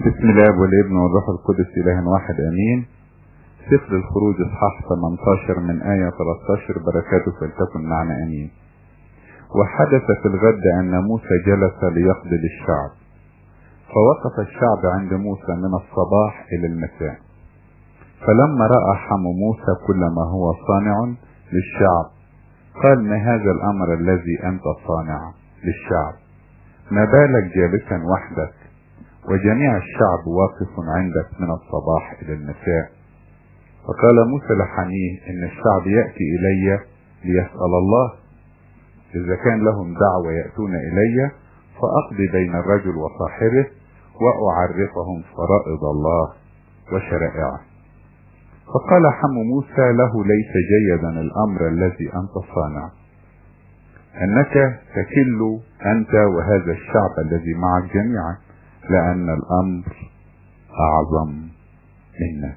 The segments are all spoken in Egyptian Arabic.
بسم الله والابن والروح القدس إله واحد أمين سفر الخروج إصحاح 18 من آية 13 بركاته فلتكن معنا أمين وحدث في الغد أن موسى جلس ليقضي للشعب فوقف الشعب عند موسى من الصباح إلى المساء فلما رأى حم موسى كل ما هو صانع للشعب قال ما هذا الأمر الذي أنت صانع للشعب ما بالك جالسا وحدك وجميع الشعب واقف عندك من الصباح إلى المساء فقال موسى لحنيه إن الشعب يأتي إلي ليسأل الله إذا كان لهم دعوة يأتون إلي فأقضي بين الرجل وصاحبه وأعرفهم فرائض الله وشرائعه فقال حم موسى له ليس جيدا الأمر الذي أنت صانع أنك تكل أنت وهذا الشعب الذي معك جميعا لأن الأمر أعظم منك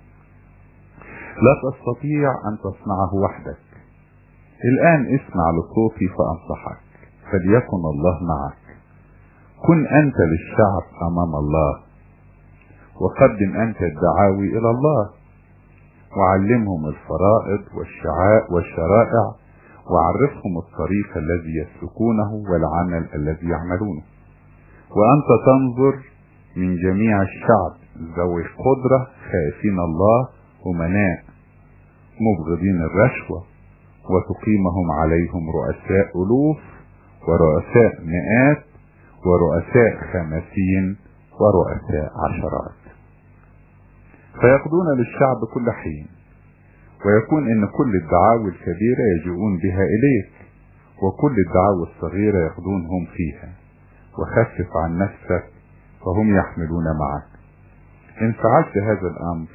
لا تستطيع أن تصنعه وحدك الآن اسمع لصوتي فأنصحك فليكن الله معك كن أنت للشعب أمام الله وقدم أنت الدعاوي إلى الله وعلمهم الفرائض والشعاء والشرائع وعرفهم الطريق الذي يسلكونه والعمل الذي يعملونه وأنت تنظر من جميع الشعب ذوي القدرة خائفين الله أمناء مبغضين الرشوة وتقيمهم عليهم رؤساء ألوف ورؤساء مئات ورؤساء خمسين ورؤساء عشرات فيقضون للشعب كل حين ويكون ان كل الدعاوي الكبيرة يجيئون بها اليك وكل الدعاوي الصغيرة يقضونهم فيها وخفف عن نفسك فهم يحملون معك ان فعلت هذا الامر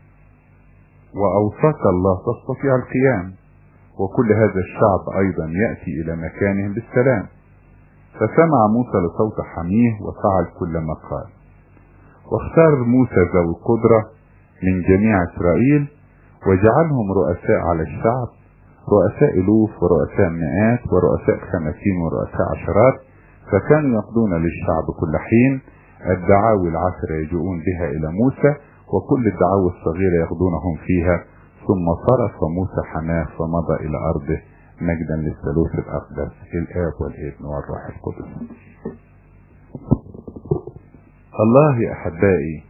واوصاك الله تستطيع القيام وكل هذا الشعب ايضا يأتي الى مكانهم بالسلام فسمع موسى لصوت حميه وفعل كل ما قال واختار موسى ذوي القدرة من جميع اسرائيل وجعلهم رؤساء على الشعب رؤساء الوف ورؤساء مئات ورؤساء خمسين ورؤساء عشرات فكانوا يقضون للشعب كل حين الدعاوي العشرة يجيئون بها الى موسى وكل الدعاوي الصغيرة يقضونهم فيها ثم صرف موسى حماه فمضى الى ارضه مجدا للثالوث الاقدس الاب والابن والروح القدس الله يا احبائي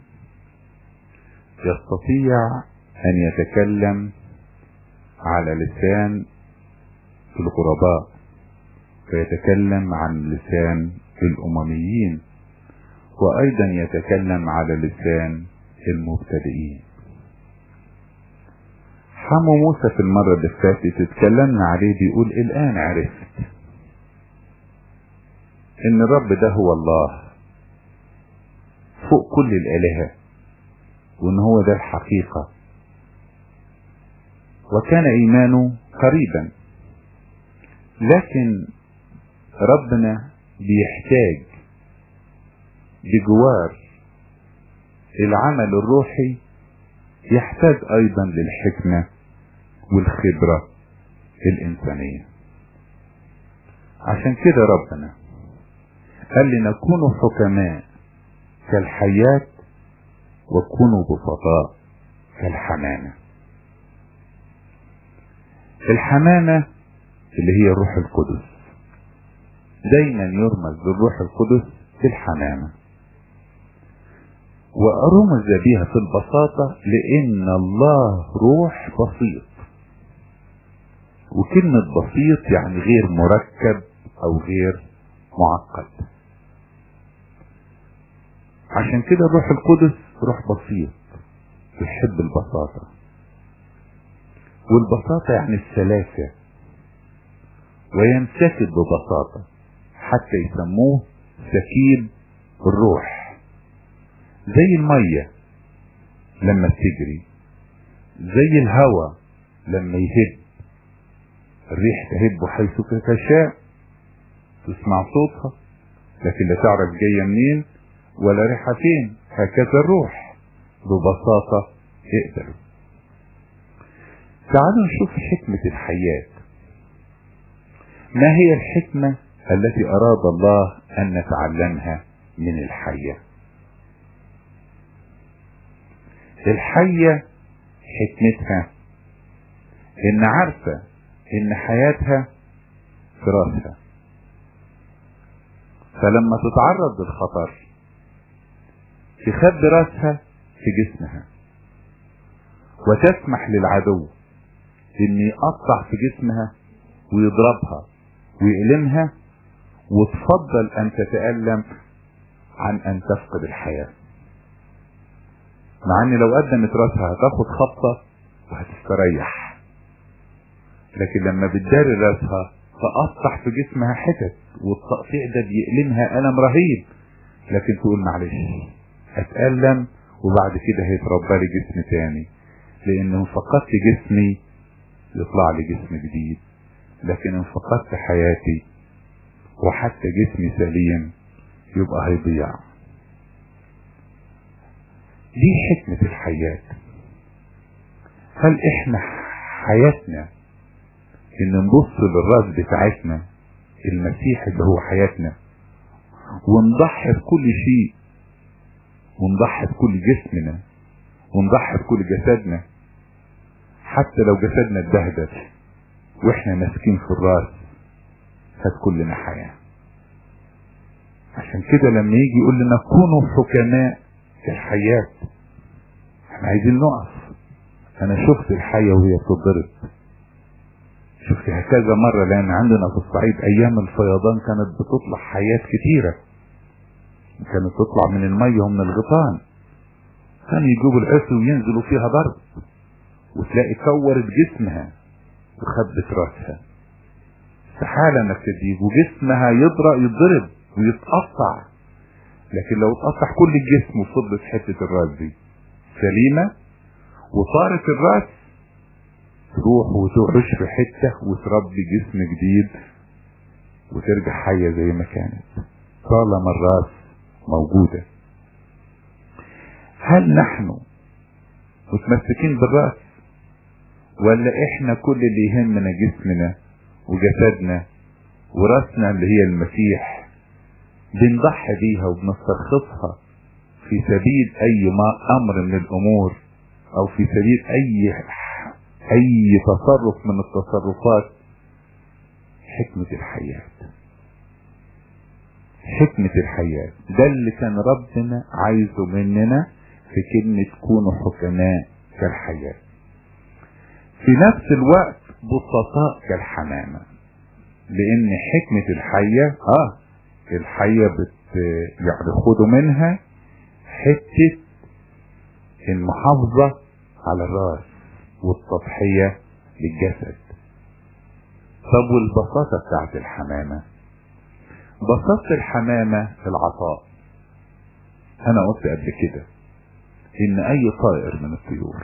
يستطيع ان يتكلم على لسان الغرباء ويتكلم عن لسان الامميين وايضا يتكلم على لسان المبتدئين حمو موسى في المرة اللي فاتت اتكلمنا عليه بيقول الآن عرفت إن الرب ده هو الله فوق كل الآلهة وإن هو ده الحقيقة وكان إيمانه قريبا لكن ربنا بيحتاج بجوار العمل الروحي يحتاج ايضا للحكمة والخبرة الانسانية عشان كده ربنا قال لنا كونوا حكماء كالحياة وكونوا بسطاء كالحمامة الحمامة اللي هي الروح القدس دايما يرمز للروح القدس بالحمامة وأرمز بها في البساطة لأن الله روح بسيط وكلمة بسيط يعني غير مركب أو غير معقد عشان كده الروح القدس روح بسيط يحب البساطة والبساطة يعني السلاسة وينسكب ببساطة حتى يسموه سكيب الروح زي المية لما بتجري زي الهواء لما يهب الريح تهب حيث تشاء تسمع صوتها لكن لا تعرف جاية منين ولا ريحة فين هكذا الروح ببساطة اقبلوا تعالوا نشوف حكمة الحياة ما هي الحكمة التي أراد الله أن نتعلمها من الحياة الحية حكمتها ان عارفة ان حياتها في راسها فلما تتعرض للخطر تخبي راسها في جسمها وتسمح للعدو ان يقطع في جسمها ويضربها ويألمها وتفضل ان تتألم عن ان تفقد الحياة مع ان لو قدمت راسها هتاخد خبطة وهتستريح لكن لما بتداري راسها تقطع في جسمها حتت والتقطيع ده بيألمها ألم رهيب لكن تقول معلش هتألم وبعد كده هيتربى لي جسم تاني لأن ان فقدت جسمي يطلع لي جسم جديد لكن ان فقدت حياتي وحتى جسمي سليم يبقى هيضيع دي حكمة الحياة هل احنا حياتنا ان نبص للراس بتاعتنا المسيح اللي هو حياتنا ونضحي بكل شيء ونضحي بكل جسمنا ونضحي بكل جسدنا حتى لو جسدنا اتبهدل واحنا ماسكين في الراس هتكون لنا حياة عشان كده لما يجي يقول لنا كونوا حكماء في الحياة احنا عايزين نقف انا شفت الحية وهي بتضرب شفتها كذا مرة لان عندنا في الصعيد ايام الفيضان كانت بتطلع حياة كتيرة كانت تطلع من المية ومن الغطان كانوا يجيبوا العسل وينزلوا فيها ضرب وتلاقي كورت جسمها وخبت راسها استحالة انك تديك وجسمها يضرب يضرب ويتقطع لكن لو اتقطع كل الجسم وفضلت حتة الراس دي سليمة وطارت الراس تروح وتعش في حتة وتربي جسم جديد وترجع حية زي ما كانت طالما الراس موجودة هل نحن متمسكين بالراس ولا احنا كل اللي يهمنا جسمنا وجسدنا وراسنا اللي هي المسيح بنضحي بيها وبنسترخصها في سبيل اي ما امر من الامور او في سبيل اي اي تصرف من التصرفات حكمة الحياة حكمة الحياة ده اللي كان ربنا عايزه مننا في كلمة كونوا حكماء كالحياة في نفس الوقت بسطاء كالحمامة لان حكمة الحية اه الحية بت يعني خدوا منها حتة المحافظة على الراس والتضحية للجسد طب والبساطة بتاعت الحمامة بساطة الحمامة في العطاء انا قلت قبل كده ان اي طائر من الطيور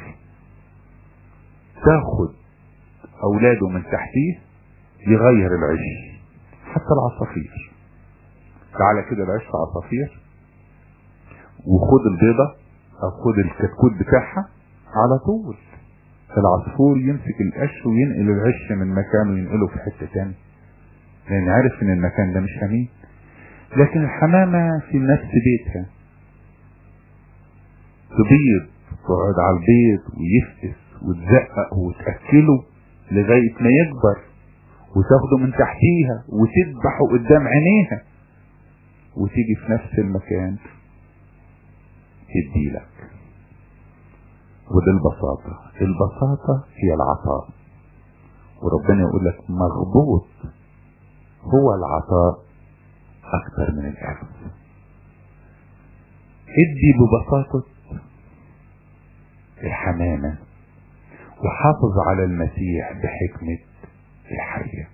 تاخد اولاده من تحتيه يغير العش حتى العصافير تعالى كده العش عصافير وخد البيضة او خد الكتكوت بتاعها على طول العصفور يمسك القش وينقل العش من مكانه وينقله في حتة تاني لان عارف ان المكان ده مش امين لكن الحمامة في نفس بيتها تبيض تقعد على البيض ويفقس وتزقق وتأكله لغاية ما يكبر وتاخده من تحتيها وتذبحه قدام عينيها وتيجي في نفس المكان تديلك وده البساطة البساطة هي العطاء وربنا يقول لك مغبوط هو العطاء اكتر من الاخذ ادي ببساطة الحمامة وحافظ على المسيح بحكمة الحية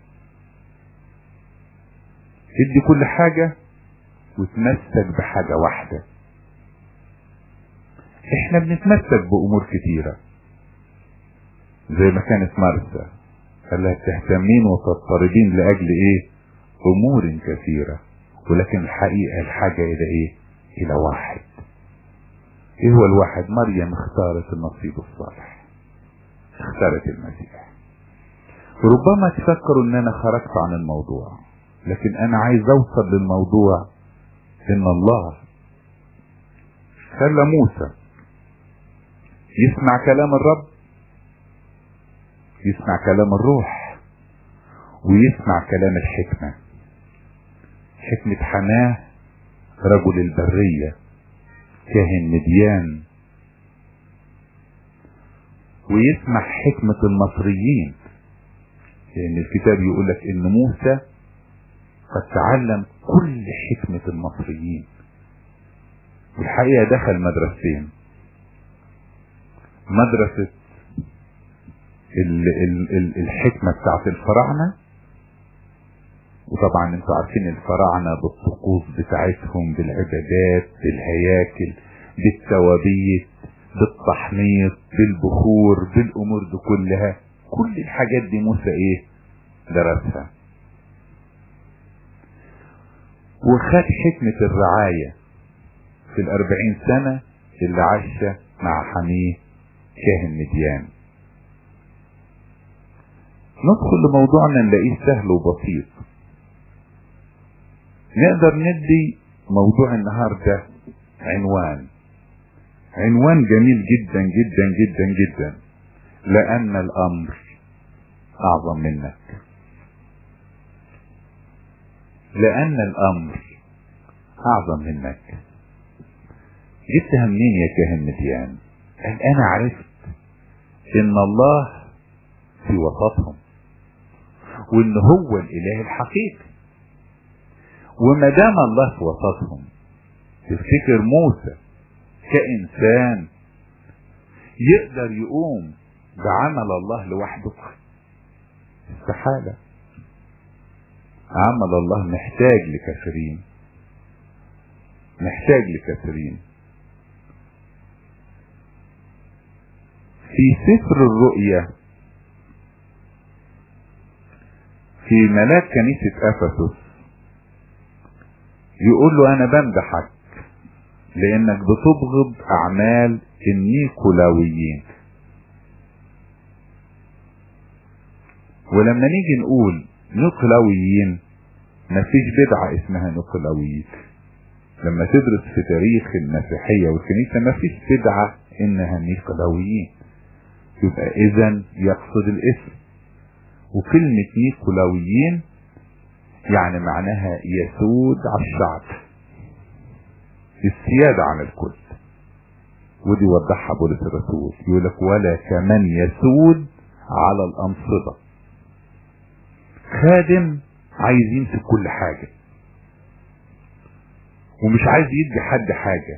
ادي كل حاجة وتمسك بحاجة واحدة احنا بنتمسك بامور كتيرة زي ما كانت مرسى قال لها تهتمين وتضطربين لاجل ايه امور كثيرة ولكن الحقيقة الحاجة الى ايه الى واحد ايه هو الواحد مريم اختارت النصيب الصالح اختارت المسيح ربما تفكروا ان انا خرجت عن الموضوع لكن انا عايز اوصل للموضوع ان الله خلى موسى يسمع كلام الرب يسمع كلام الروح ويسمع كلام الحكمة حكمة حماه رجل البرية كاهن مديان ويسمع حكمة المصريين لأن الكتاب يقول لك إن موسى قد تعلم كل حكمة المصريين والحقيقة دخل مدرستين مدرسة ال ال ال الحكمة بتاعت الفراعنة وطبعا انتوا عارفين الفراعنة بالطقوس بتاعتهم بالعبادات بالهياكل بالتوابيت بالتحنيط بالبخور بالامور دي كلها كل الحاجات دي موسى ايه درسها وخد حكمة الرعاية في الاربعين سنة اللي عاشها مع حميه كاهن مديان ندخل لموضوعنا نلاقيه سهل وبسيط نقدر ندي موضوع النهاردة عنوان عنوان جميل جدا جدا جدا جدا لأن الأمر أعظم منك لأن الأمر أعظم منك جبتها منين يا كاهن مديان قال أنا عرفت إن الله في وسطهم وإن هو الإله الحقيقي وما دام الله في وسطهم تفتكر موسى كإنسان يقدر يقوم بعمل الله لوحده استحالة عمل الله محتاج لكثيرين محتاج لكثيرين في سفر الرؤيا في ملاك كنيسة أفسس يقول له أنا بمدحك لأنك بتبغض أعمال النيكولاويين ولما نيجي نقول نيكولاويين مفيش بدعة اسمها نيكولاويين لما تدرس في تاريخ المسيحية والكنيسة مفيش بدعة انها نيكولاويين يبقى اذا يقصد الاسم وكلمة نيكولاويين يعني معناها يسود على الشعب السيادة عن الكل ودي وضحها بولس الرسول يقول لك ولا كمن يسود على الأنصبة خادم عايز يمسك كل حاجة ومش عايز يدي حد حاجة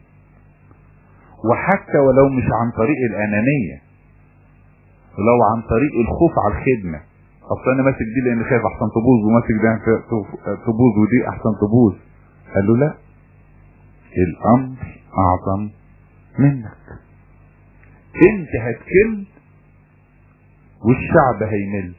وحتى ولو مش عن طريق الأنانية لو عن طريق الخوف على الخدمة اصل انا ماسك دي لان خايف احسن تبوظ وماسك ده تبوظ ودي احسن تبوظ قال له لا الامر اعظم منك انت هتكل والشعب هيمل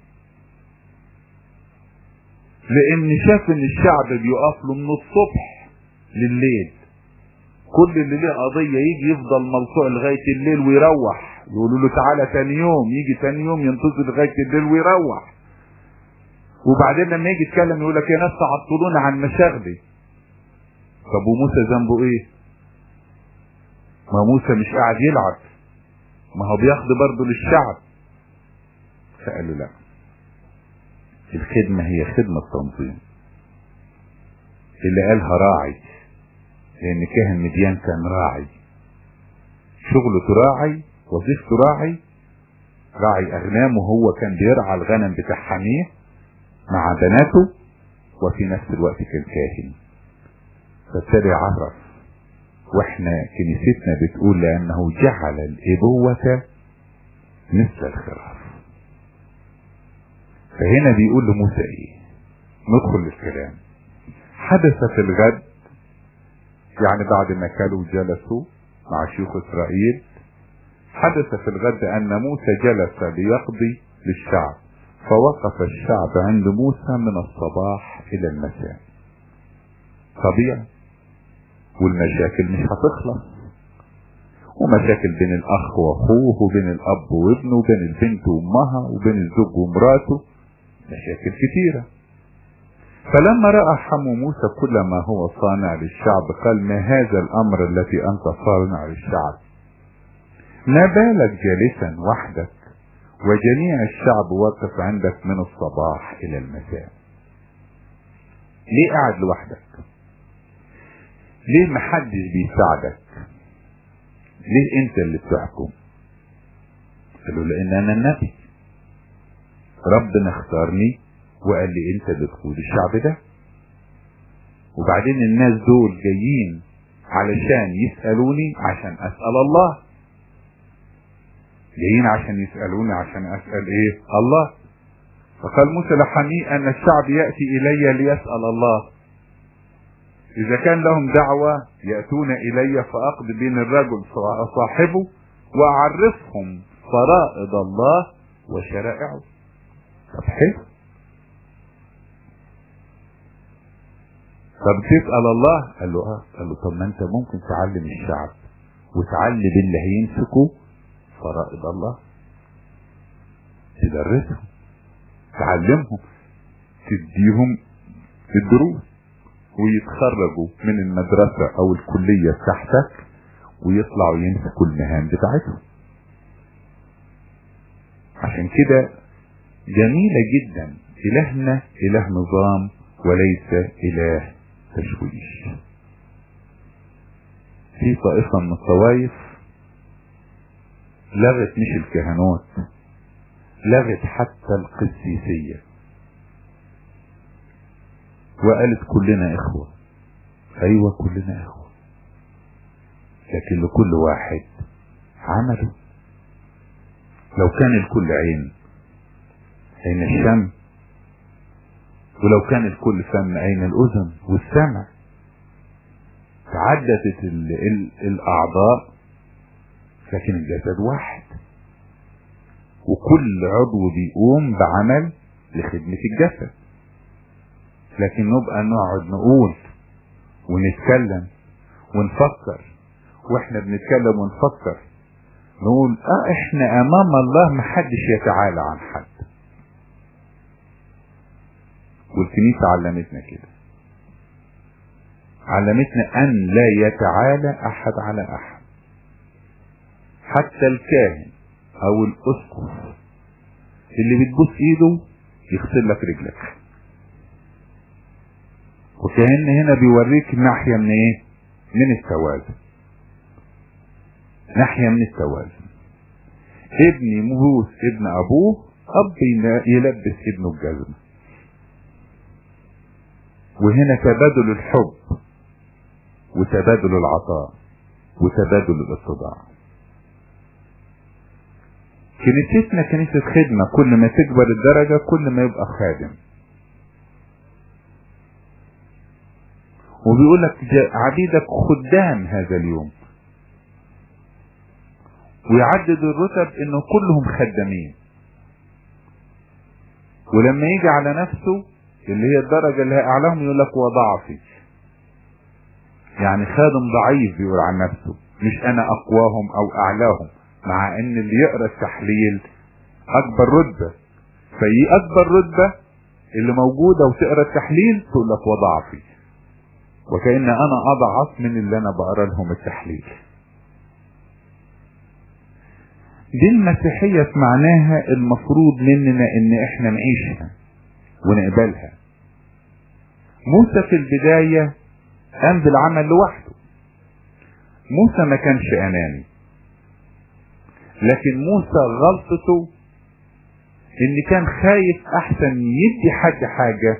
لان شاف ان الشعب بيقف له من الصبح لليل كل اللي ليه قضية يجي يفضل ملصوع لغاية الليل ويروح يقولوا له تعالى تاني يوم يجي تاني يوم ينتظر لغاية الليل ويروح وبعدين لما يجي يتكلم يقول لك يا ناس تعطلونا عن مشاغلي طب وموسى ذنبه ايه ما موسى مش قاعد يلعب ما هو بياخد برضه للشعب فقال له لا الخدمة هي خدمة تنظيم اللي قالها راعي لان كاهن مديان كان راعي شغله راعي وظيفته راعي راعي اغنام وهو كان بيرعى الغنم بتاع حميه مع بناته وفي نفس الوقت كان كاهن فابتدى يعرف واحنا كنيستنا بتقول لانه جعل الابوة مثل الخراف فهنا بيقول لموسى ايه ندخل للكلام حدث في الغد يعني بعد ما كانوا جلسوا مع شيوخ اسرائيل حدث في الغد ان موسى جلس ليقضي للشعب فوقف الشعب عند موسى من الصباح الى المساء طبيعي والمشاكل مش هتخلص ومشاكل بين الاخ واخوه وبين الاب وابنه وبين البنت وامها وبين الزوج ومراته مشاكل كتيره فلما رأى حمو موسى كل ما هو صانع للشعب قال ما هذا الأمر الذي أنت صانع للشعب ما بالك جالسا وحدك وجميع الشعب واقف عندك من الصباح الى المساء ليه قاعد لوحدك ليه محدش بيساعدك ليه انت اللي بتحكم قالوا لان انا النبي ربنا اختارني وقال لي انت اللي تقود الشعب ده وبعدين الناس دول جايين علشان يسألوني عشان اسأل الله جايين عشان يسألوني عشان اسأل ايه الله فقال موسى لحني ان الشعب يأتي الي ليسأل الله اذا كان لهم دعوة يأتون الي فاقضي بين الرجل وصاحبه واعرفهم فرائض الله وشرائعه طب حلو طب تسأل الله قال له اه قال له طب ما انت ممكن تعلم الشعب وتعلم اللي هيمسكوا فرائض الله تدرسهم تعلمهم تديهم الدروس ويتخرجوا من المدرسة او الكلية بتاعتك ويطلعوا يمسكوا المهام بتاعتهم عشان كده جميلة جدا إلهنا إله نظام وليس إله تشويش في طائفة من الطوائف لغت مش الكهنوت لغت حتى القسيسية وقالت كلنا إخوة أيوة كلنا إخوة لكن لكل واحد عمله لو كان الكل عين عين الشم ولو كان الكل فم عين الأذن والسمع تعددت ال ال الأعضاء لكن الجسد واحد وكل عضو بيقوم بعمل لخدمة الجسد لكن نبقى نقعد نقول ونتكلم ونفكر واحنا بنتكلم ونفكر نقول اه احنا امام الله محدش يتعالى عن حد والكنيسة علمتنا كده علمتنا ان لا يتعالى احد على احد حتى الكاهن او الاسقف اللي بتبوس ايده يغسل لك رجلك وكأن هنا بيوريك ناحية من ايه من التوازن ناحية من التوازن ابن يموت ابن ابوه اب يلبس ابنه الجزمة وهنا تبادل الحب وتبادل العطاء وتبادل الاتضاع كنيستنا كنيسة خدمة كل ما تكبر الدرجة كل ما يبقى خادم وبيقول لك عبيدك خدام هذا اليوم ويعدد الرتب انه كلهم خدامين ولما يجي على نفسه اللي هي الدرجة اللي هي اعلاهم يقول لك وضعفي يعني خادم ضعيف بيقول عن نفسه مش انا اقواهم او اعلاهم مع ان اللي يقرا التحليل اكبر رتبة فهي اكبر رتبة اللي موجودة وتقرا التحليل تقول لك وضعفي وكأن انا اضعف من اللي انا بقرا لهم التحليل دي المسيحية معناها المفروض مننا ان احنا نعيشها ونقبلها موسى في البداية قام بالعمل لوحده موسى ما كانش اناني لكن موسى غلطته ان كان خايف احسن يدي حد حاجة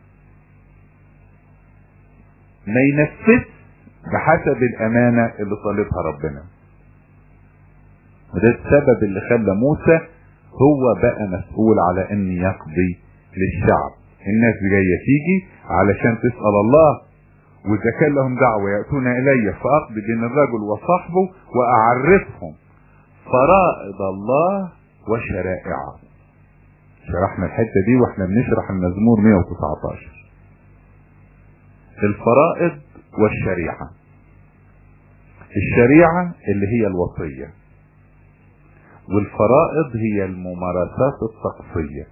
ما ينفذ بحسب الامانة اللي طالبها ربنا وده السبب اللي خلى موسى هو بقى مسؤول على ان يقضي للشعب الناس جاية تيجي علشان تسأل الله واذا كان لهم دعوة يأتون الي فاقضي بين الرجل وصاحبه واعرفهم فرائض الله وشرائعه شرحنا الحتة دي واحنا بنشرح المزمور 119 الفرائض والشريعة الشريعة اللي هي الوصية والفرائض هي الممارسات الطقسية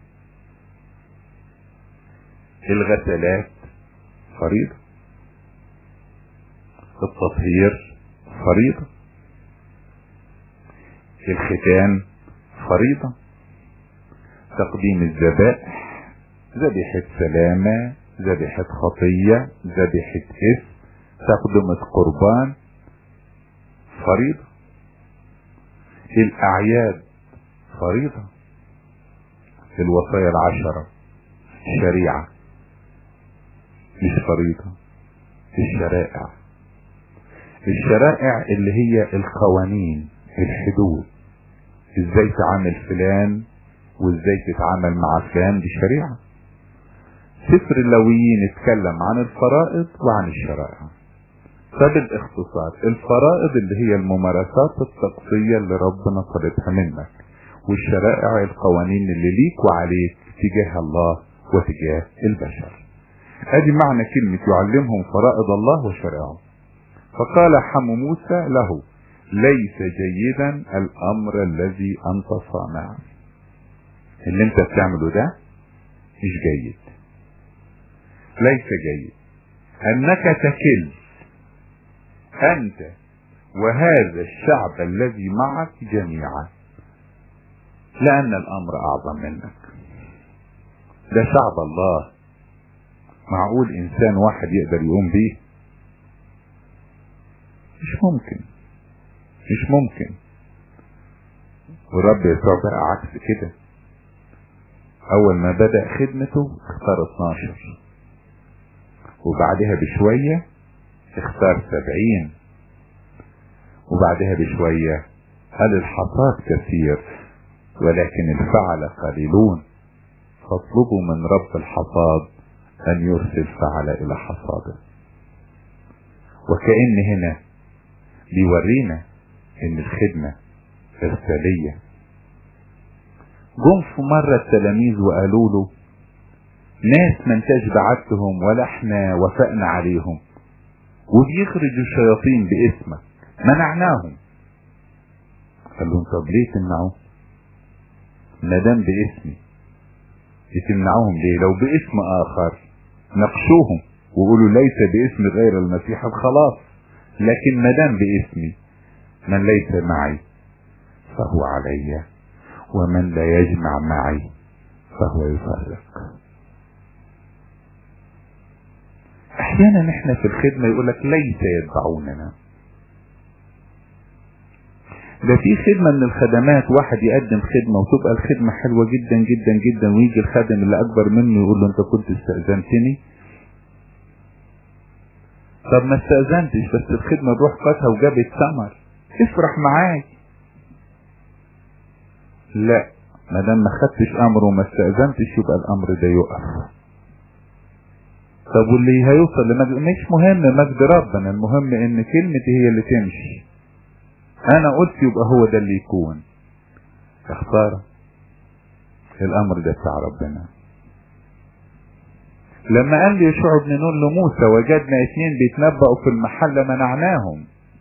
الغسلات فريضة التطهير فريضة الختان فريضة تقديم الذبائح ذبيحة سلامة ذبيحة خطية ذبيحة اسم تقدمة قربان فريضة الأعياد فريضة الوصايا العشرة شريعة مش فريضة الشرائع الشرائع اللي هي القوانين الحدود ازاي تعامل فلان وازاي تتعامل مع فلان دي شريعة سفر اللويين اتكلم عن الفرائض وعن الشرائع فبالاختصار الفرائض اللي هي الممارسات الطقسية اللي ربنا طلبها منك والشرائع القوانين اللي ليك وعليك تجاه الله وتجاه البشر ادي معنى كلمة يعلمهم فرائض الله وشرائعه فقال حم موسى له ليس جيدا الامر الذي انت صانعه اللي انت بتعمله ده مش جيد ليس جيد انك تكل انت وهذا الشعب الذي معك جميعا لان الامر اعظم منك ده شعب الله معقول انسان واحد يقدر يقوم بيه مش ممكن مش ممكن ورب يسوع بقى عكس كده اول ما بدأ خدمته اختار 12 وبعدها بشوية اختار 70 وبعدها بشوية قال الحصاد كثير ولكن الفعل قليلون فاطلبوا من رب الحصاد ان يرسل فعل الى حصاده وكأن هنا بيورينا ان الخدمة ارسالية جم في مرة التلاميذ وقالوا له ناس ما انتاش بعتهم ولا احنا وافقنا عليهم وبيخرجوا الشياطين باسمك منعناهم قال لهم طب ليه تمنعوه ما دام باسمي تمنعوهم ليه لو باسم اخر نقشوهم وقولوا ليس باسم غير المسيح خلاص لكن ما دام باسمي من ليس معي فهو علي ومن لا يجمع معي فهو يفرق احيانا احنا في الخدمة يقولك ليس يتبعوننا ده في خدمة من الخدمات واحد يقدم خدمة وتبقى الخدمة حلوة جدا جدا جدا ويجي الخادم اللي اكبر منه يقول له انت كنت استأذنتني طب ما استأذنتش بس الخدمة الروح قاسها وجابت ثمر افرح معاي لا ما دام ما خدتش امر وما استأذنتش يبقى الامر ده يقف طب واللي هيوصل لمجد مش مهم مجد ربنا المهم ان كلمتي هي اللي تمشي انا قلت يبقى هو ده اللي يكون اختار الامر ده بتاع ربنا لما قال لي يشوع بن نون لموسى وجدنا اثنين بيتنبأوا في المحلة منعناهم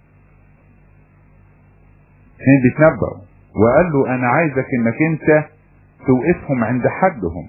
اثنين بيتنبأوا وقال له انا عايزك انك انت توقفهم عند حدهم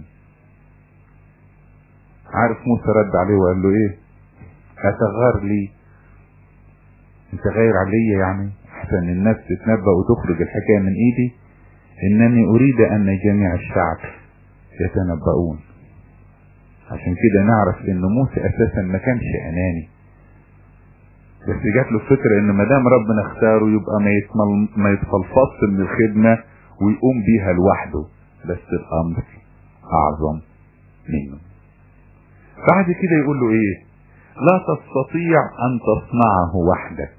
عارف موسى رد عليه وقال له ايه اتغار لي انت غير عليا يعني احسن الناس تتنبأ وتخرج الحكاية من ايدي انني اريد ان جميع الشعب يتنبؤون عشان كده نعرف ان موسى اساسا ما كانش اناني بس جات له الفكرة ان ما دام ربنا اختاره يبقى ما يتمل ما يتفلفص من الخدمة ويقوم بيها لوحده بس الامر اعظم منه بعد كده يقول له ايه لا تستطيع ان تصنعه وحدك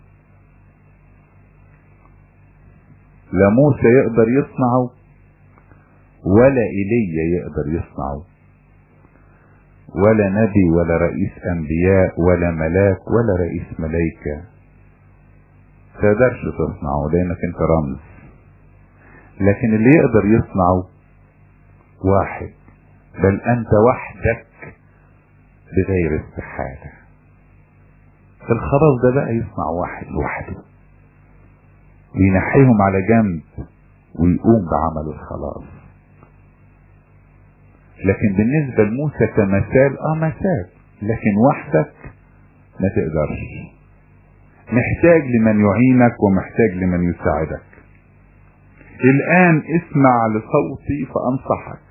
لا موسى يقدر يصنعه ولا ايليا يقدر يصنعه ولا نبي ولا رئيس انبياء ولا ملاك ولا رئيس ملائكة تقدرش تصنعه لانك انت رمز لكن اللي يقدر يصنعه واحد بل انت وحدك بغير استحالة الخلاص ده بقى يصنع واحد لوحده وينحيهم على جنب ويقوم بعمل الخلاص لكن بالنسبة لموسى كمثال اه مثال لكن وحدك ما تقدرش محتاج لمن يعينك ومحتاج لمن يساعدك الآن اسمع لصوتي فأنصحك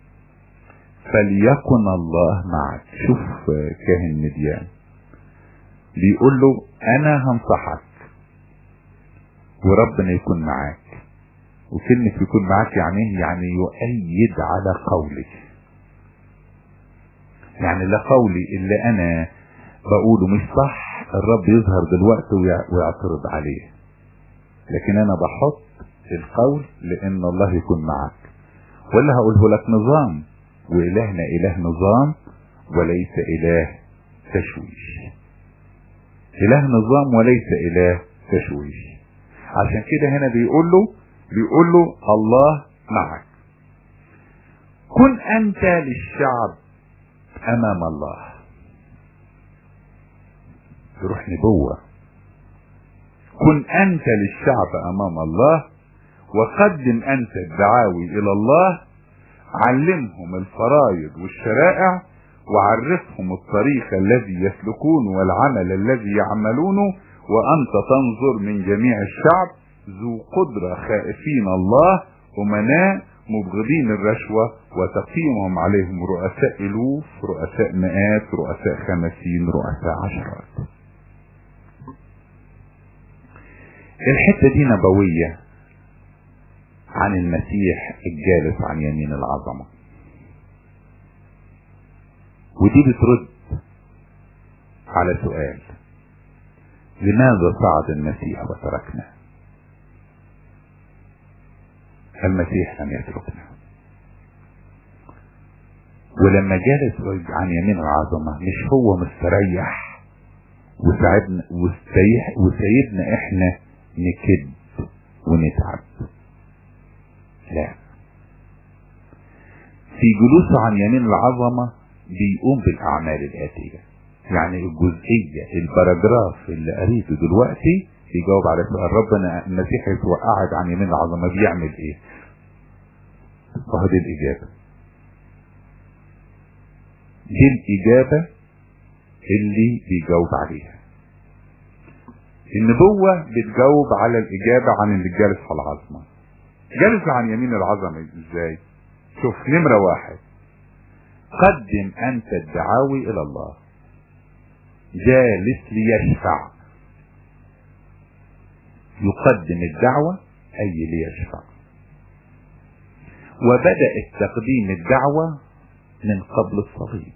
فليكن الله معك شوف كاهن مديان بيقول له أنا هنصحك وربنا يكون معاك وكلمة يكون معاك يعني يعني يؤيد على قولك يعني لا قولي اللي أنا بقوله مش صح الرب يظهر دلوقتي ويعترض عليه لكن أنا بحط القول لان الله يكون معك ولا هقوله لك نظام والهنا اله نظام وليس اله تشويش اله نظام وليس اله تشويش عشان كده هنا بيقول له بيقول له الله معك كن انت للشعب امام الله تروح نبوة كن انت للشعب امام الله وقدم انت الدعاوي الى الله علمهم الفرائض والشرائع وعرفهم الطريق الذي يسلكون والعمل الذي يعملونه وانت تنظر من جميع الشعب ذو قدرة خائفين الله امناء مبغضين الرشوة وتقييمهم عليهم رؤساء الوف رؤساء مئات رؤساء خمسين رؤساء عشرات الحتة دي نبوية عن المسيح الجالس عن يمين العظمة ودي بترد على سؤال لماذا صعد المسيح وتركنا المسيح لم يتركنا ولما جالس عن يمين العظمة مش هو مستريح وساعدنا وسايبنا احنا نكد ونتعب لا في جلوسه عن يمين العظمة بيقوم بالأعمال الآتية يعني الجزئية الباراجراف اللي قريته دلوقتي يجاوب على سؤال ربنا المسيح يسوع قاعد عن يمين العظمة بيعمل ايه؟ وهذه الإجابة دي الإجابة اللي بيجاوب عليها النبوة بتجاوب على الإجابة عن اللي جالس على العظمة جالس عن يمين العظمة ازاي شوف نمرة واحد قدم انت الدعاوي الى الله جالس ليشفع يقدم الدعوة اي ليشفع وبدأ تقديم الدعوة من قبل الصليب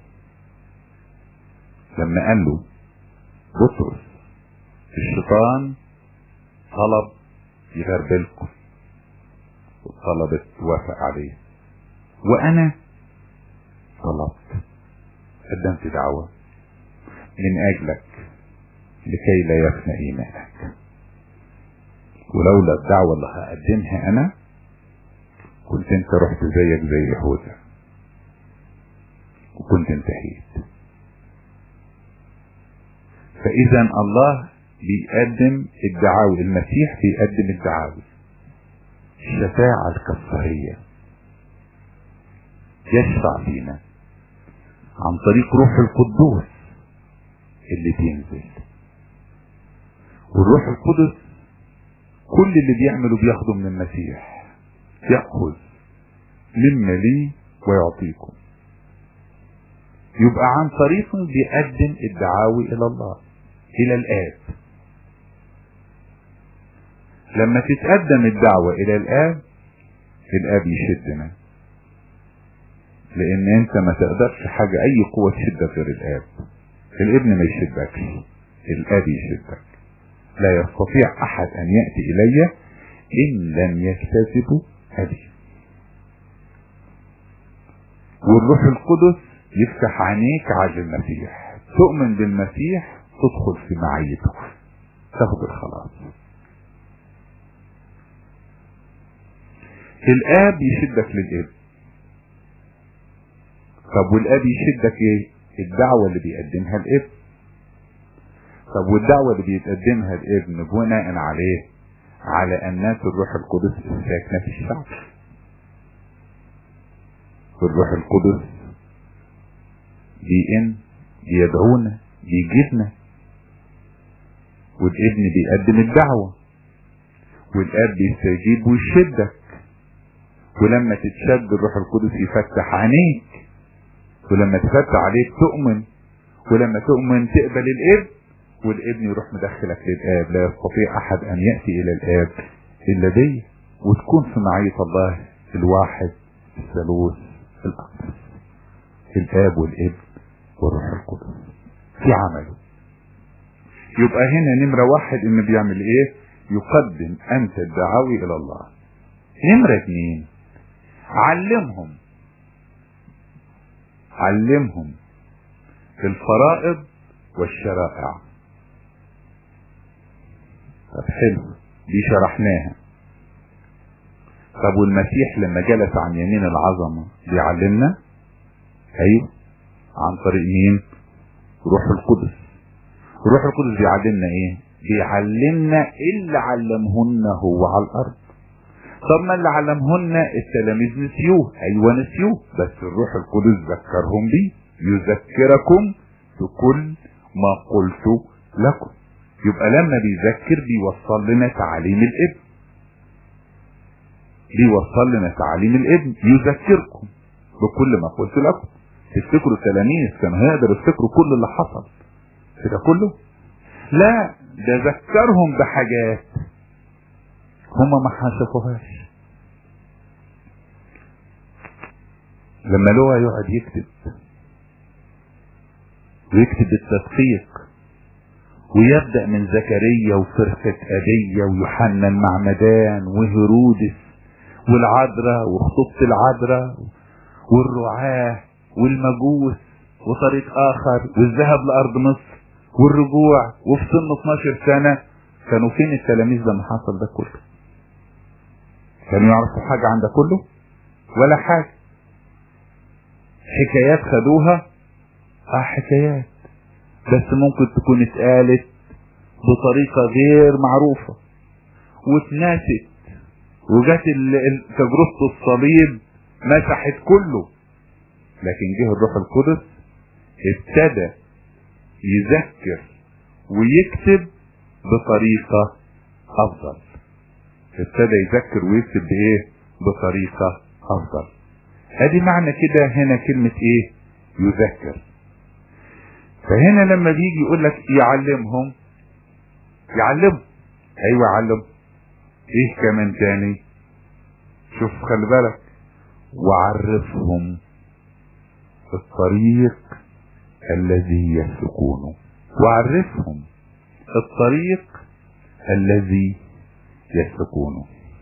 لما قال له بطرس الشيطان طلب يغربلكم طلبت توافق عليه وانا طلبت قدمت دعوة من اجلك لكي لا يفنى ايمانك ولولا الدعوة اللي هقدمها انا كنت انت رحت زيك زي يهوذا وكنت انتهيت فاذا الله بيقدم الدعاوي المسيح بيقدم الدعاوي الشفاعة الكفارية يشفع فينا عن طريق روح القدوس اللي بينزل والروح القدس كل اللي بيعمله بياخده من المسيح يأخذ مما لي ويعطيكم يبقى عن طريقه بيقدم الدعاوي الى الله الى الاب لما تتقدم الدعوة الى الاب الاب يشدنا لان انت ما تقدرش حاجة اي قوة تشدك غير الاب الابن ما يشدكش الاب يشدك لا يستطيع احد ان يأتي الي ان لم يكتسبوا ابي والروح القدس يفتح عينيك على المسيح تؤمن بالمسيح تدخل في معيته تاخد الخلاص الاب يشدك للابن طب والاب يشدك ايه الدعوة اللي بيقدمها الابن طب والدعوة اللي بيتقدمها الابن بناء عليه على انات الروح القدس الساكنة في الشعب والروح القدس بيئن بيدعونا بيجيبنا والابن بيقدم الدعوة والاب بيستجيب ويشدك ولما تتشد الروح القدس يفتح عينيك ولما تفتح عليك تؤمن ولما تؤمن تقبل الابن والابن يروح مدخلك للاب لا يستطيع احد ان ياتي الى الاب الا دي وتكون في معيه الله الواحد الثالوث الاقدس الاب والابن والروح القدس في عمله يبقى هنا نمرة واحد ان بيعمل ايه يقدم انت الدعاوي الى الله نمرة اتنين علمهم علمهم الفرائض والشرائع طب حلو دي شرحناها طب والمسيح لما جلس عن يمين العظمة بيعلمنا ايوه عن طريق مين روح القدس روح القدس بيعلمنا ايه بيعلمنا اللي علمهن هو على الارض طب ما اللي علمهن التلاميذ نسيوه ايوه نسيوه بس الروح القدس ذكرهم بيه يذكركم بكل ما قلت لكم يبقى لما بيذكر بيوصل لنا تعاليم الابن بيوصل لنا تعاليم الابن يذكركم بكل ما قلت لكم تفتكروا التلاميذ كانوا هيقدروا يفتكروا كل اللي حصل كده كله لا ده ذكرهم بحاجات هم ما حسبوهاش لما لوقا يقعد يكتب ويكتب التدقيق ويبدأ من زكريا وفرقة أبية ويوحنا المعمدان وهيرودس والعذراء وخطوبة العذراء والرعاة والمجوس وطريق آخر والذهاب لأرض مصر والرجوع وفي سن 12 سنة كانوا فين التلاميذ لما حصل ده كله كانوا يعرفوا حاجة عن ده كله ولا حاجة حكايات خدوها اه حكايات بس ممكن تكون اتقالت بطريقة غير معروفة واتناست وجات تجربة الصليب مسحت كله لكن جه الروح القدس ابتدى يذكر ويكتب بطريقة افضل ابتدى يذكر ويكتب بايه بطريقة افضل ادي معنى كده هنا كلمة ايه يذكر فهنا لما بيجي يقول لك يعلمهم يعلمهم ايوه يعلم ايه كمان تاني شوف خلي بالك وعرفهم الطريق الذي يسلكونه وعرفهم الطريق الذي يسلكونه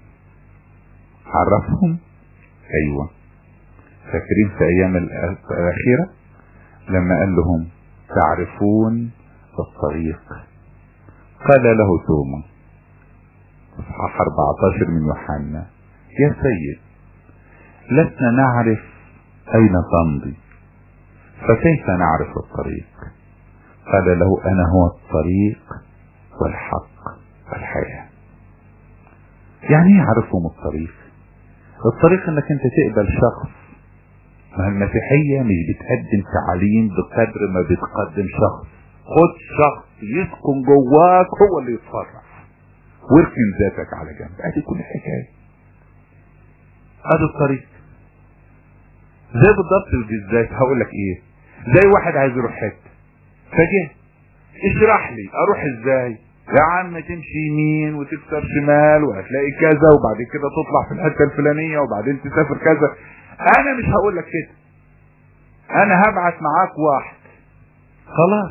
عرفهم ايوه فاكرين في ايام الاخيرة لما قال لهم تعرفون الطريق قال له توما اصحاح 14 من يوحنا يا سيد لسنا نعرف اين تمضي فكيف نعرف الطريق قال له انا هو الطريق والحق والحياة يعني ايه يعرفهم الطريق الطريق انك انت تقبل شخص ما المسيحية مش بتقدم تعاليم بقدر ما بتقدم شخص خد شخص يسكن جواك هو اللي يتصرف واركن ذاتك على جنب ادي كل الحكاية ادي الطريق زي بالضبط بالذات هقول لك ايه زي واحد عايز يروح حته فجه اشرح لي اروح ازاي يا عم تمشي يمين وتكسر شمال وهتلاقي كذا وبعد كده تطلع في الحته الفلانيه وبعدين تسافر كذا انا مش هقول لك كده انا هبعت معاك واحد خلاص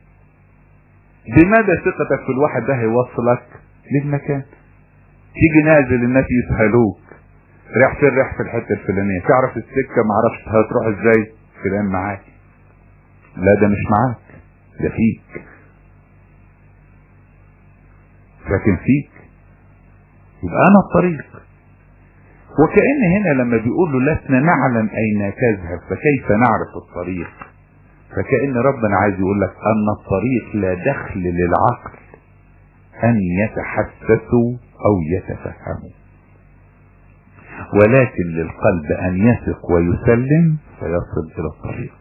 بمدى ثقتك في الواحد ده هيوصلك للمكان تيجي نازل الناس يسهلوك رايح فين رايح في الحته الفلانيه تعرف السكه ما اعرفش هتروح ازاي فلان معاك لا ده مش معاك ده فيك لكن فيك يبقى انا الطريق وكأن هنا لما بيقول له لسنا نعلم اين تذهب فكيف نعرف الطريق فكأن ربنا عايز يقول لك ان الطريق لا دخل للعقل ان يتحسسوا او يتفهموا ولكن للقلب ان يثق ويسلم فيصل الى الطريق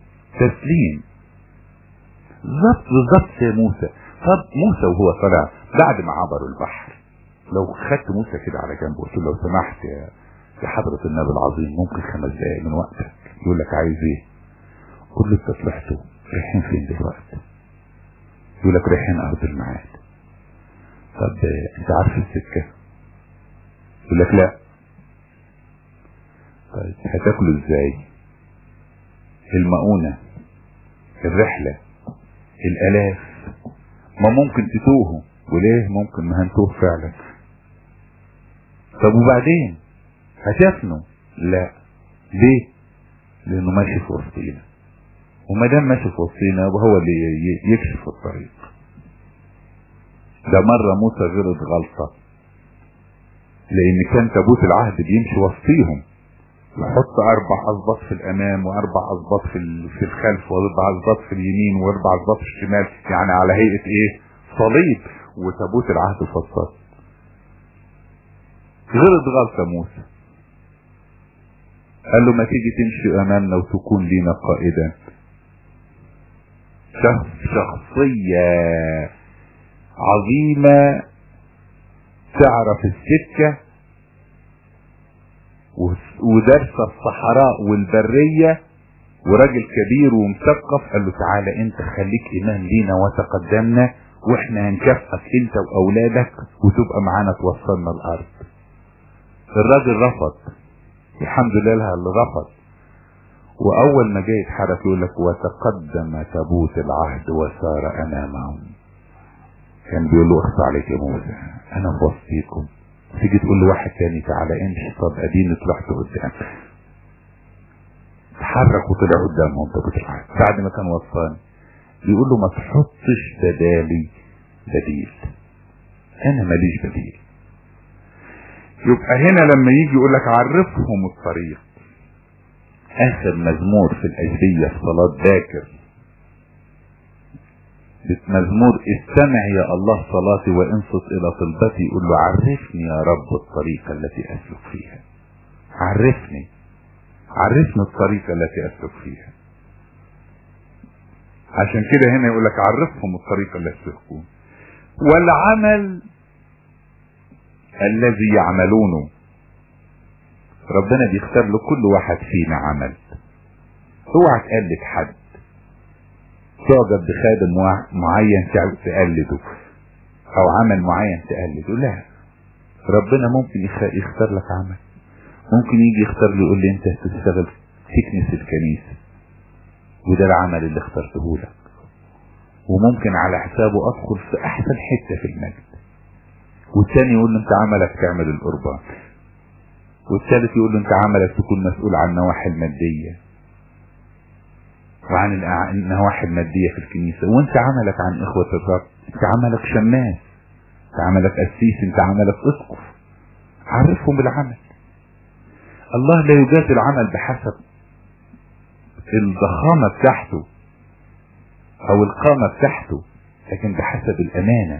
تسليم بالظبط بالظبط يا موسى طب موسى وهو طالع بعد ما عبروا البحر لو خدت موسى كده على جنب وقلت له لو سمحت يا يا حضرة النبي العظيم ممكن خمس دقايق من وقتك يقول لك عايز ايه قول له انت طلعتوا رايحين فين دلوقتي يقول لك رايحين ارض المعاد طب انت عارف السكة يقول لك لا طيب هتاكلوا ازاي المؤونة الرحلة الالاف ما ممكن تتوهوا وليه ممكن ما هنتوه فعلا طب وبعدين هتفنوا لا ليه لانه ماشي في وسطينا وما دام ماشي في وسطينا هو اللي يكشف الطريق ده مرة موسى غلط غلطة لان كان تابوت العهد بيمشي وسطيهم يحط اربع اسباط في الامام واربع اسباط في في الخلف واربع اسباط في اليمين واربع اسباط في الشمال يعني على هيئة ايه صليب وتابوت العهد فصل غلط غلطة موسى قال له ما تيجي تمشي امامنا وتكون لينا قائدا شخصية عظيمة تعرف السكة ودرس الصحراء والبرية وراجل كبير ومثقف قال له تعالى انت خليك امام لينا وتقدمنا واحنا هنكافئك انت واولادك وتبقى معانا توصلنا الارض الراجل رفض الحمد لله اللي رفض واول ما جاي يتحرك يقول لك وتقدم تابوت العهد وسار امامهم كان بيقول له اخصى عليك يا موسى انا في وسطيكم تيجي تقول لواحد تاني تعالى امشي طب اديني طلعت قدام اتحرك وطلع قدامهم تابوت العهد بعد ما كان وصلني بيقول له ما تحطش بدالي بديل انا ماليش بديل يبقى هنا لما يجي يقول لك عرفهم الطريق اخر مزمور في الاجرية في صلاة باكر مزمور استمع يا الله صلاتي وانصت الى طلبتي يقول له عرفني يا رب الطريقة التي اسلك فيها عرفني عرفني الطريقة التي اسلك فيها عشان كده هنا يقول لك عرفهم الطريقة التي يسلكون والعمل الذي يعملونه ربنا بيختار لكل واحد فينا عمل اوعى تقلد حد تعجب بخادم معين تقلده او عمل معين تقلده لا ربنا ممكن يختار لك عمل ممكن يجي يختار لي يقول لي انت هتشتغل تكنس الكنيسة وده العمل اللي اخترته لك وممكن على حسابه ادخل في احسن حتة في المجد والتاني يقول له انت عملك تعمل القربان والثالث يقول له انت عملك تكون مسؤول عن النواحي المادية وعن النواحي المادية في الكنيسة وانت عملك عن اخوة الرب انت عملك شماس انت عملك قسيس انت عملك اسقف عرفهم بالعمل الله لا يجازي العمل بحسب الضخامة بتاعته او القامة بتاعته لكن بحسب الامانة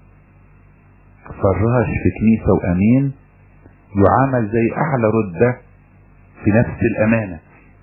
فراش في كنيسة وامين يعامل زي اعلى رتبة في نفس الامانة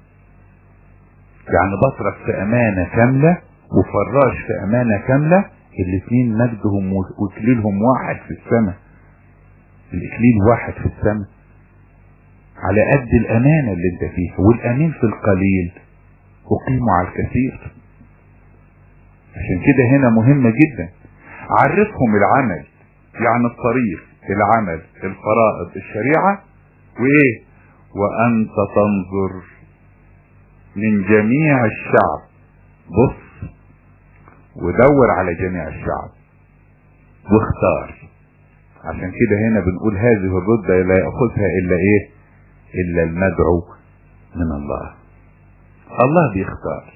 يعني بطرك في امانة كاملة وفراش في امانة كاملة الاثنين مجدهم واكليلهم واحد في السماء الاكليل واحد في السماء على قد الامانة اللي انت فيها والامين في القليل اقيمه على الكثير عشان كده هنا مهمة جدا عرفهم العمل يعني الطريق العمل الفرائض الشريعة وايه وانت تنظر من جميع الشعب بص ودور على جميع الشعب واختار عشان كده هنا بنقول هذه الردة لا يأخذها الا ايه الا المدعو من الله الله بيختار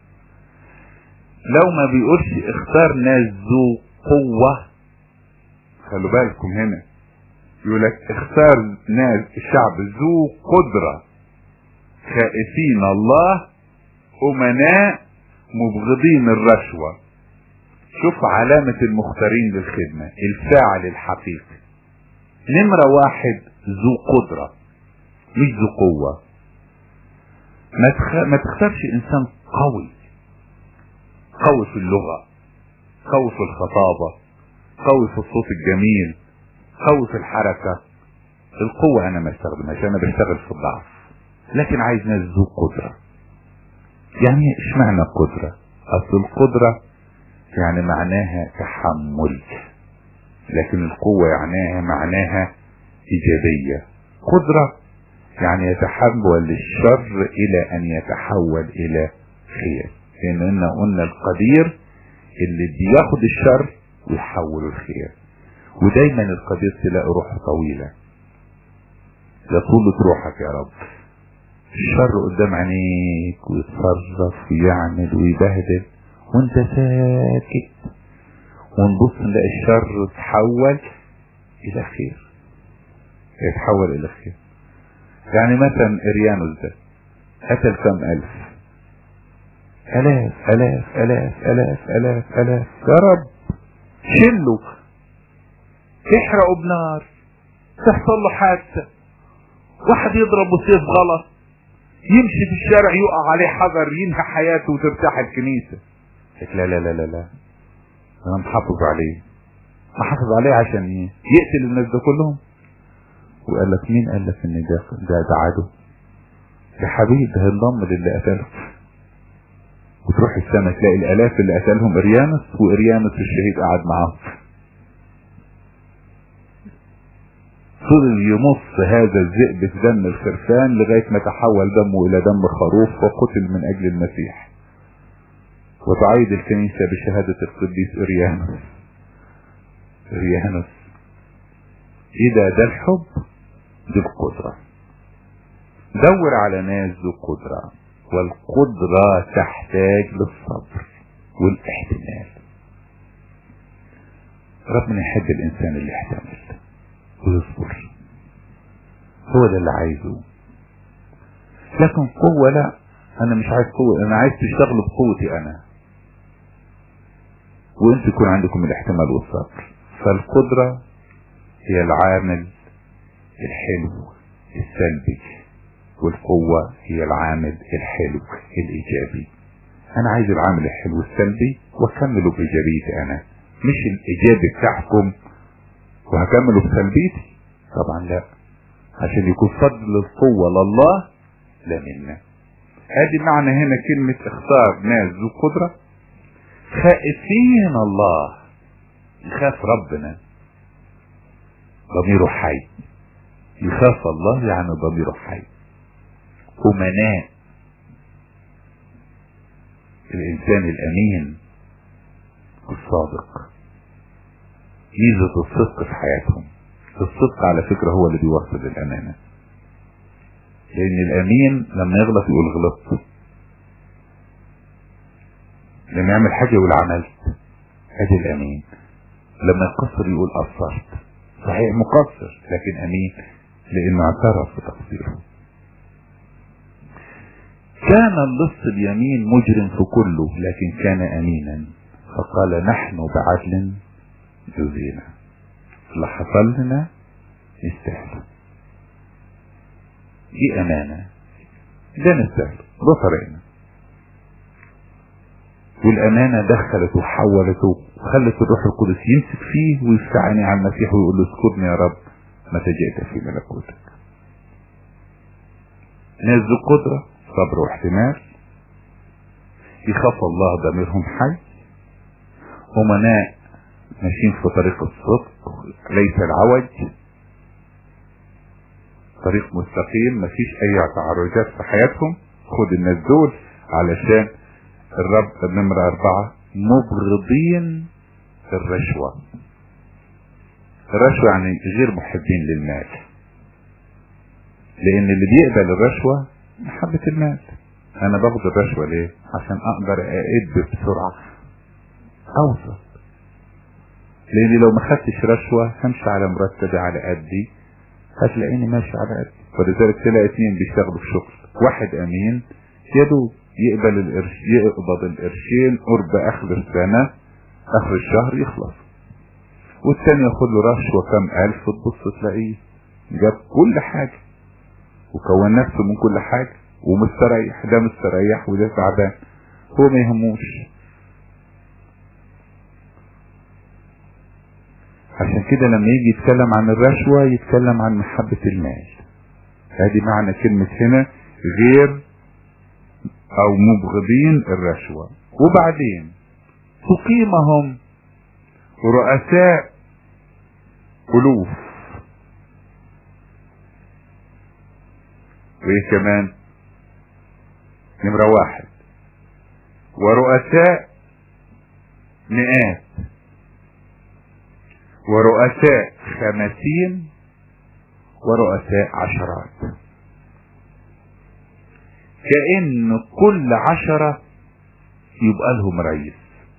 لو ما بيقولش اختار ناس ذو قوة خلوا بالكم هنا يقول لك اختار ناس الشعب ذو قدرة خائفين الله امناء مبغضين الرشوة شوف علامة المختارين للخدمة الفاعل الحقيقي نمرة واحد ذو قدرة مش ذو قوة ما, تخ... ما تختارش انسان قوي قوي في اللغة قوي في الخطابة قوي في الصوت الجميل قوي في الحركة القوة انا ما استخدمهاش انا بشتغل في الضعف لكن عايز ناس ذو قدرة يعني اشمعنى قدرة اصل القدرة يعني معناها تحمل لكن القوة يعنيها معناها ايجابية قدرة يعني يتحول الشر الى ان يتحول الى خير لان قلنا القدير اللي بياخد الشر ويحوله الخير ودايما القدير تلاقي روحه طويلة يطول روحك يا رب الشر قدام عينيك ويتصرف ويعمل ويبهدل وانت ساكت ونبص نلاقي الشر تحول الى خير يتحول الى خير يعني مثلا اريانوس ده قتل كم الف الاف الاف الاف الاف الاف الاف يا رب شله تحرقه بنار تحصل له حادثة واحد يضربه سيف غلط يمشي في الشارع يقع عليه حجر ينهي حياته وترتاح الكنيسة لا لا لا لا لا انا محافظ عليه محافظ عليه عشان ايه يقتل الناس ده كلهم وقال لك مين قال لك ان ده ده, ده عدو يا حبيبي ده هينضم للي قتله وتروح السنة تلاقي الالاف اللي قتلهم اريانوس واريانوس الشهيد قعد معاهم فضل يمص هذا الذئب في دم الخرفان لغاية ما تحول دمه الى دم خروف وقتل من اجل المسيح وتعيد الكنيسة بشهادة القديس اريانوس اريانوس ايه ده ده الحب دي القدرة دور على ناس ذو قدرة والقدرة تحتاج للصبر والاحتمال ربنا يحب الانسان اللي يحتمل ويصبر هو ده اللي عايزه لكن قوة لا انا مش عايز قوة انا عايز تشتغل بقوتي انا وانت يكون عندكم الاحتمال والصبر فالقدرة هي العامل الحلو السلبي والقوة هي العامل الحلو الايجابي انا عايز العامل الحلو السلبي واكمله بايجابيتي انا مش الايجابي بتاعكم وهكمله بسلبيتي طبعا لا عشان يكون فضل القوة لله لا منا ادي معنى هنا كلمة اختار ناس ذو قدرة خائفين الله يخاف ربنا ضميره حي يخاف الله يعني ضميره حي أمناء الإنسان الأمين الصادق ميزة الصدق في حياتهم الصدق على فكرة هو اللي بيوصل الأمانة لأن الأمين لما يغلط يقول غلطت لما يعمل حاجة يقول عملت ادي الأمين لما يقصر يقول قصرت صحيح مقصر لكن أمين لأنه اعترف بتقصيره كان اللص اليمين مجرم في كله لكن كان أمينا فقال نحن بعدل جزينا اللي حصل لنا يستاهل دي أمانة ده نستاهل ده طريقنا والأمانة دخلت وحولته وخلت الروح القدس يمسك فيه ويستعاني على المسيح ويقول له اذكرني يا رب متى جئت في ملكوتك ناس ذو قدرة صبر واحتمال يخاف الله ضميرهم حي أمناء ماشيين في طريق الصدق ليس العوج طريق مستقيم مفيش اي تعرجات في حياتهم خد الناس دول علشان الرب نمرة اربعة مبغضين الرشوة الرشوة يعني غير محبين للمال لان اللي بيقبل الرشوة محبة المال انا باخد الرشوة ليه عشان اقدر اقد بسرعة اوصل لاني لو ما خدتش رشوة همشي على مرتبي على قدي هتلاقيني ماشي على قدي ولذلك تلاقي اتنين بيشتغلوا في شغل واحد امين يدوب يقبل القرش يقبض القرشين قرب اخر السنة اخر الشهر يخلص والتاني ياخد له رشوة كام الف تبص تلاقيه جاب كل حاجة وكون نفسه من كل حاجة ومستريح ده مستريح وده تعبان هو ما يهموش عشان كده لما يجي يتكلم عن الرشوة يتكلم عن محبة المال هذه معنى كلمة هنا غير او مبغضين الرشوة وبعدين تقيمهم رؤساء ألوف وإيه كمان نمرة واحد ورؤساء مئات ورؤساء خمسين ورؤساء عشرات كأن كل عشرة يبقى لهم رئيس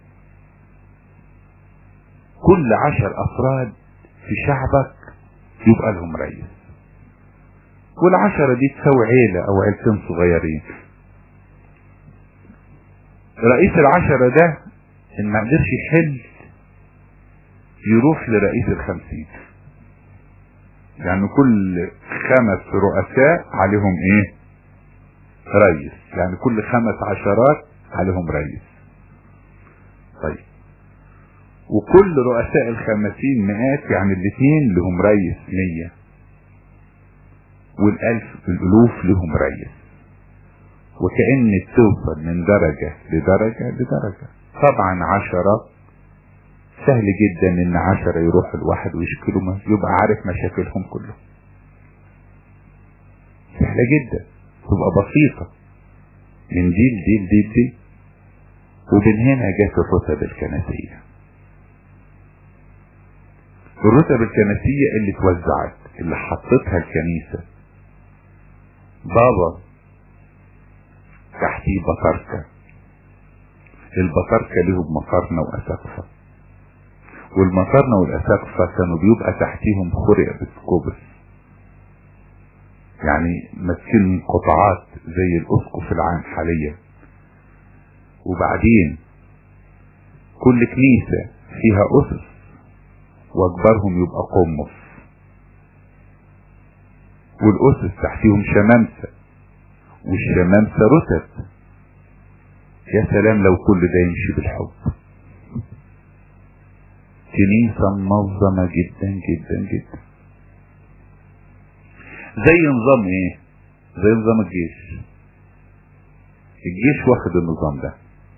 كل عشر افراد في شعبك يبقى لهم رئيس والعشرة دي تساوي عيلة او عيلتين صغيرين رئيس العشرة ده ان ما قدرش يحل يروح لرئيس الخمسين يعني كل خمس رؤساء عليهم ايه رئيس يعني كل خمس عشرات عليهم رئيس طيب وكل رؤساء الخمسين مئات يعني الاثنين لهم رئيس مية والالف الالوف لهم رئيس وكأن توصل من درجة لدرجة لدرجة طبعا عشرة سهل جدا ان عشرة يروح الواحد ويشكلوا يبقى عارف مشاكلهم كلهم سهلة جدا تبقى بسيطة من دي لدي لدي لدي ومن هنا جت الرتب الكنسية الرتب الكنسية اللي اتوزعت اللي حطتها الكنيسة بابا تحتيه بطاركة البطاركة لهم مقارنة وأساقفة والمقارنة والأساقفة كانوا بيبقى تحتيهم خرق بسكوبس يعني ماسكين قطعات زي الاسقف العام حاليا وبعدين كل كنيسة فيها اسس واكبرهم يبقى قمص والاسس تحتيهم شمامسة والشمامسة رتب يا سلام لو كل ده يمشي بالحب كنيسة منظمة جدا جدا جدا زي نظام ايه زي نظام الجيش الجيش واخد النظام ده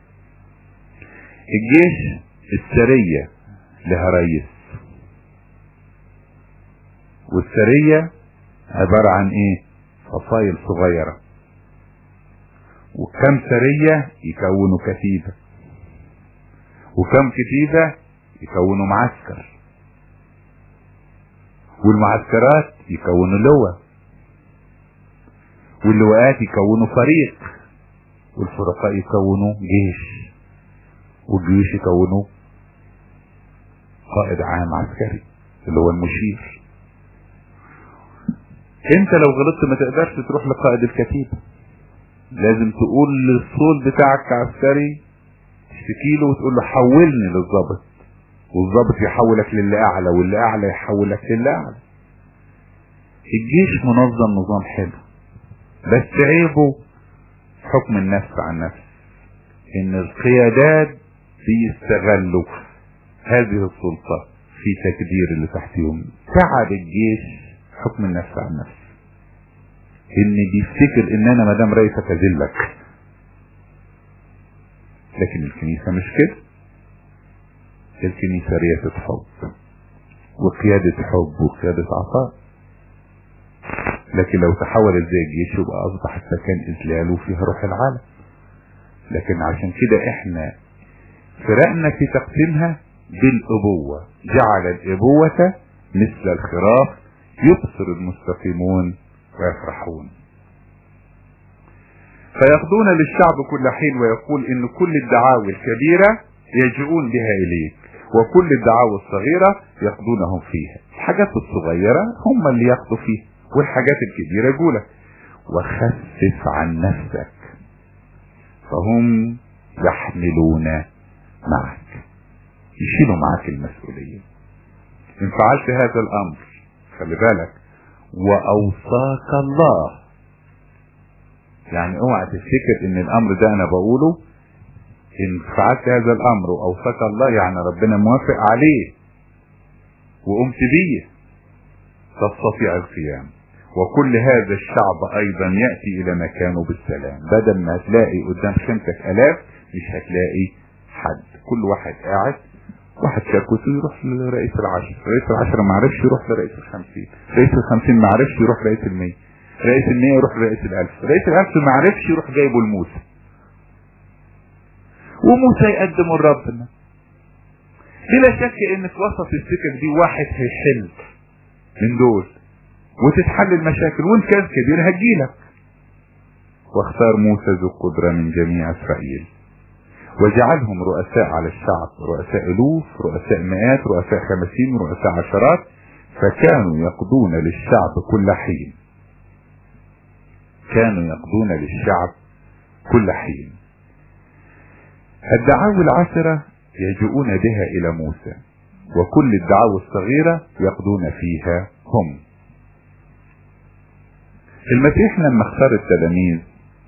الجيش السرية لها رئيس والسرية عبارة عن ايه فصائل صغيرة وكم سرية يكونوا كتيبة وكم كتيبة يكونوا معسكر والمعسكرات يكونوا لواء واللواءات يكونوا فريق والفرقاء يكونوا جيش والجيوش يكونوا قائد عام عسكري اللي هو المشير انت لو غلطت ما تقدرش تروح لقائد الكتيبة لازم تقول للصول بتاعك كعسكري تشتكي له وتقول له حولني للضابط والضابط يحولك للي اعلى واللي اعلى يحولك للي اعلى الجيش منظم نظام حلو بس عيبه حكم النفس عن نفس ان القيادات بيستغلوا هذه السلطة في تكدير اللي تحتهم تعب الجيش حكم النفس عن نفس ان بيفتكر ان انا مدام رئيسك اذلك لكن الكنيسة مش كده الكنيسة رياسة حب وقيادة حب وقيادة عطاء لكن لو تحولت زي الجيش يبقى اصبح السكن اذلال وفيها روح العالم لكن عشان كده احنا فرقنا في تقسيمها بالابوة جعل الابوة مثل الخراف يبصر المستقيمون ويفرحون فيقضون للشعب كل حين ويقول ان كل الدعاوي الكبيرة يجئون بها اليك وكل الدعاوى الصغيرة يقضونهم فيها الحاجات الصغيرة هم اللي يقضوا فيها والحاجات الكبيرة يقولك وخفف عن نفسك فهم يحملون معك يشيلوا معك المسؤولية ان فعلت هذا الامر خلي بالك واوصاك الله يعني اوعى تفتكر ان الامر ده انا بقوله ان فعلت هذا الامر واوصاك الله يعني ربنا موافق عليه وقمت بيه تستطيع القيام وكل هذا الشعب ايضا يأتي الى مكانه بالسلام بدل ما هتلاقي قدام خيمتك الاف مش هتلاقي حد كل واحد قاعد واحد شاكوته يروح لرئيس العشر رئيس العشر ما عرفش يروح لرئيس الخمسين رئيس الخمسين ما عرفش يروح لرئيس المية رئيس المية يروح لرئيس الالف رئيس الالف ما عرفش يروح جايبه لموسى وموسى يقدمه لربنا بلا شك ان في وسط السكك دي واحد هيحل من دول وتتحل المشاكل وان كان كبير هتجيلك واختار موسى ذو القدرة من جميع اسرائيل وجعلهم رؤساء على الشعب رؤساء الوف رؤساء مئات رؤساء خمسين رؤساء عشرات فكانوا يقضون للشعب كل حين كانوا يقضون للشعب كل حين الدعاوى العشرة يجيئون بها الى موسى وكل الدعاوى الصغيرة يقضون فيها هم المسيح لما اختار التلاميذ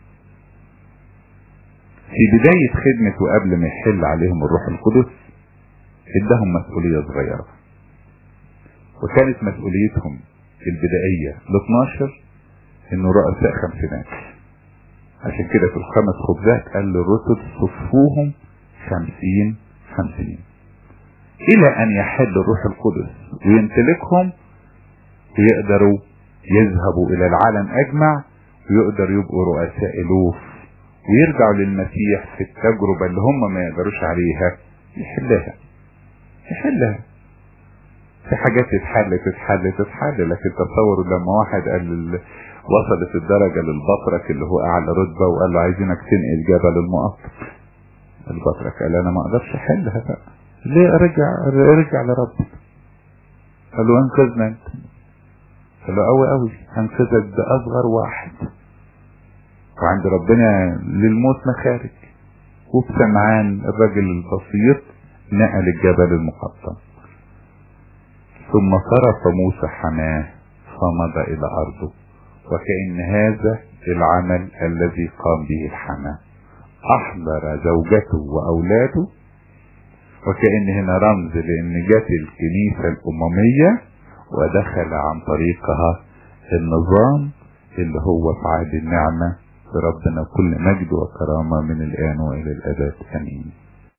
في بداية خدمته قبل ما يحل عليهم الروح القدس ادهم مسؤولية صغيرة وكانت مسؤوليتهم البدائية ل 12 انه رؤساء خمسينات عشان كده في الخمس خبزات قال للرسل صفوهم خمسين خمسين الى ان يحل الروح القدس ويمتلكهم ويقدروا يذهبوا الى العالم اجمع ويقدر يبقوا رؤساء الوف ويرجعوا للمسيح في التجربة اللي هم ما يقدروش عليها يحلها يحلها في حاجات تتحل تتحل تتحل لكن تصوروا لما واحد قال وصلت الدرجة للبطرك اللي هو اعلى رتبة وقال له عايزينك تنقل جبل المقطم البطرك قال انا ما اقدرش احلها بقى ليه ارجع ارجع لربك قال له انقذنا انت قال له قوي قوي هنقذك باصغر واحد وعند ربنا للموت مخارج وبسمعان الرجل البسيط نقل الجبل المقطم ثم صرف موسى حماه فمضى الى ارضه وكأن هذا العمل الذي قام به الحماه احضر زوجته واولاده وكأن هنا رمز لان جت الكنيسة الاممية ودخل عن طريقها النظام اللي هو في عهد النعمة بربنا كل مجد وكرامة من الآن وإلى الأبد آمين